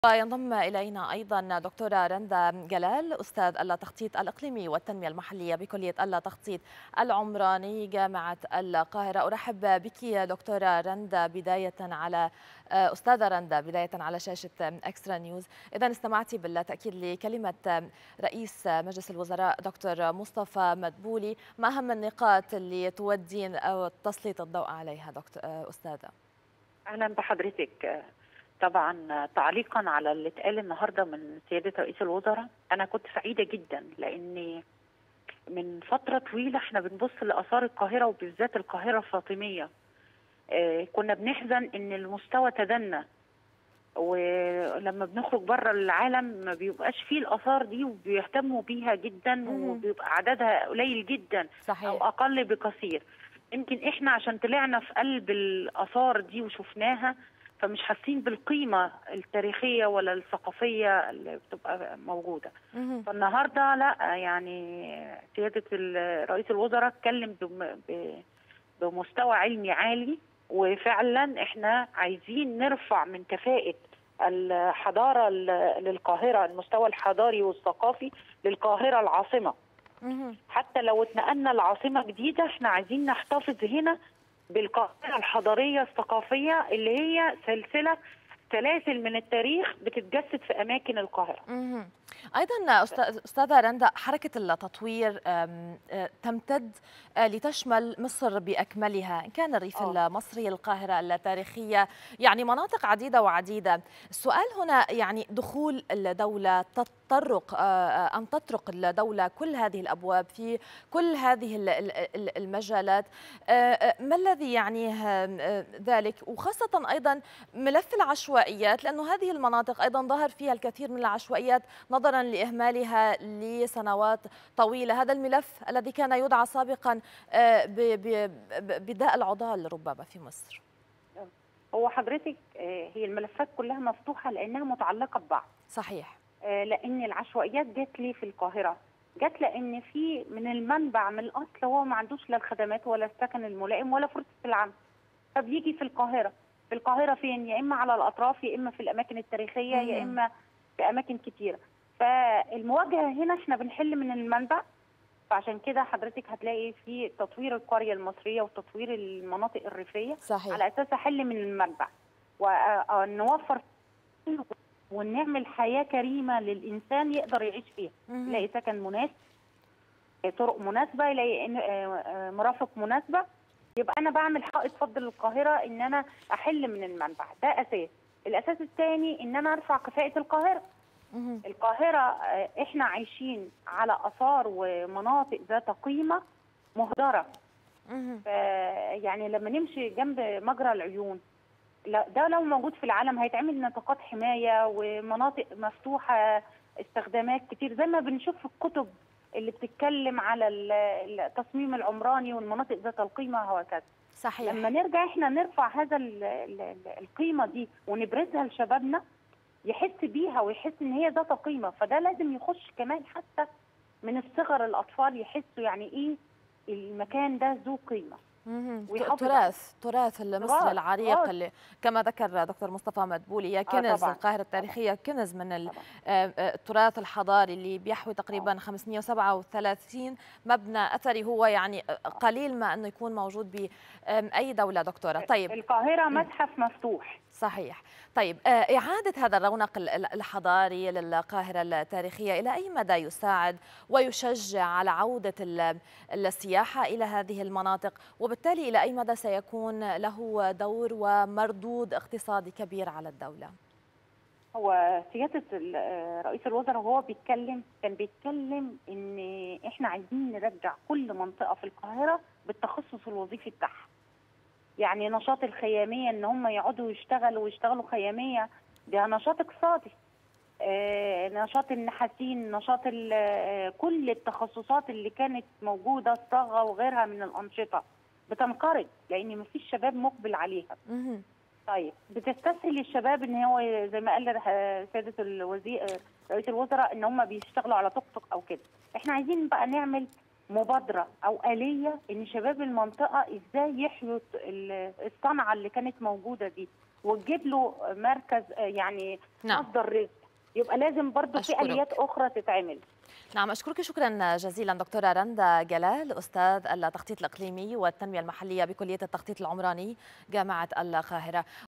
وينضم إلينا أيضا دكتورة رندا جلال أستاذ التخطيط الإقليمي والتنمية المحلية بكلية التخطيط العمراني جامعة القاهرة أرحب بك دكتورة رندا بداية على أستاذة رندا بداية على شاشة أكسترا نيوز إذا استمعتي بالتأكيد لكلمة رئيس مجلس الوزراء دكتور مصطفى مدبولي ما أهم النقاط اللي تودين أو تسليط الضوء عليها دكتور أستاذة أهلا بحضرتك طبعا تعليقا على اللي اتقال النهارده من سياده رئيس الوزراء انا كنت سعيده جدا لان من فتره طويله احنا بنبص لاثار القاهره وبالذات القاهره الفاطميه آه كنا بنحزن ان المستوى تدنى ولما بنخرج بره العالم ما بيبقاش فيه الاثار دي وبيهتموا بيها جدا وبيبقى عددها قليل جدا صحيح. او اقل بكثير يمكن احنا عشان طلعنا في قلب الاثار دي وشفناها فمش حاسين بالقيمه التاريخيه ولا الثقافيه اللي بتبقى موجوده فالنهارده لا يعني سياده رئيس الوزراء اتكلم بمستوى علمي عالي وفعلا احنا عايزين نرفع من كفاءه الحضاره للقاهره المستوى الحضاري والثقافي للقاهره العاصمه حتى لو اتنقلنا لعاصمه جديده احنا عايزين نحتفظ هنا بالقاهرة الحضارية الثقافية اللي هي سلسلة سلاسل من التاريخ بتتجسد في أماكن القاهرة ايضا استاذه رندا حركه التطوير تمتد لتشمل مصر باكملها ان كان الريف أوه. المصري القاهره التاريخيه يعني مناطق عديده وعديده السؤال هنا يعني دخول الدوله تطرق ان تطرق الدوله كل هذه الابواب في كل هذه المجالات ما الذي يعني ذلك وخاصه ايضا ملف العشوائيات لانه هذه المناطق ايضا ظهر فيها الكثير من العشوائيات نظرا لاهمالها لسنوات طويله هذا الملف الذي كان يدعى سابقا بداء العضال ربما في مصر هو حضرتك هي الملفات كلها مفتوحه لانها متعلقه ببعض صحيح لان العشوائيات جت لي في القاهره جت لان في من المنبع من الاصل هو ما عندوش لا الخدمات ولا السكن الملائم ولا فرصه العمل فبيجي في القاهره في القاهره فين يا اما على الاطراف يا اما في الاماكن التاريخيه يا اما في اماكن كتيره فالمواجهه هنا احنا بنحل من المنبع فعشان كده حضرتك هتلاقي في تطوير القريه المصريه وتطوير المناطق الريفيه صحيح. على اساس احل من المنبع ونوفر ونعمل حياه كريمه للانسان يقدر يعيش فيها يلاقي سكن مناسب طرق مناسبه يلاقي مرافق مناسبه يبقى انا بعمل حائط فض للقاهره ان انا احل من المنبع ده اساس الاساس الثاني ان انا ارفع كفاءه القاهره القاهرة احنا عايشين على اثار ومناطق ذات قيمة مهدرة يعني لما نمشي جنب مجرى العيون ده لو موجود في العالم هيتعمل نطاقات حماية ومناطق مفتوحة استخدامات كتير زي ما بنشوف في الكتب اللي بتتكلم على التصميم العمراني والمناطق ذات القيمة وهكذا صحيح لما نرجع احنا نرفع هذا القيمة دي ونبرزها لشبابنا يحس بيها ويحس ان هي ذات قيمه فده لازم يخش كمان حتى من الصغر الاطفال يحسوا يعني ايه المكان ده ذو قيمه تراث تراث المصري العريق آه. اللي كما ذكر دكتور مصطفى مدبولي هي كنز آه القاهره التاريخيه كنز من التراث الحضاري اللي بيحوي تقريبا 537 مبنى اثري هو يعني قليل ما انه يكون موجود باي دوله دكتوره طيب القاهره متحف مفتوح صحيح طيب إعادة هذا الرونق الحضاري للقاهرة التاريخية إلى أي مدى يساعد ويشجع على عودة السياحة إلى هذه المناطق وبالتالي إلى أي مدى سيكون له دور ومردود اقتصادي كبير على الدولة هو سيادة رئيس الوزراء وهو بيتكلم كان بيتكلم إن إحنا عايزين نرجع كل منطقة في القاهرة بالتخصص الوظيفي بتاعها يعني نشاط الخياميه ان هم يقعدوا يشتغلوا ويشتغلوا خياميه ده نشاط اقتصادي آه نشاط النحاسين نشاط كل التخصصات اللي كانت موجوده الصاغه وغيرها من الانشطه بتنقرض لان مفيش شباب مقبل عليها طيب بتستسهل الشباب ان هو زي ما قال سياده الوزير رئيس الوزراء ان هم بيشتغلوا على توك توك او كده احنا عايزين بقى نعمل مبادره او اليه ان شباب المنطقه ازاي يحيوا الصنعه اللي كانت موجوده دي وتجيب له مركز يعني نعم. مصدر رزق يبقى لازم برضه في اليات اخرى تتعمل نعم أشكرك شكرا جزيلا دكتورة رندا جلال أستاذ التخطيط الإقليمي والتنمية المحلية بكلية التخطيط العمراني جامعة القاهرة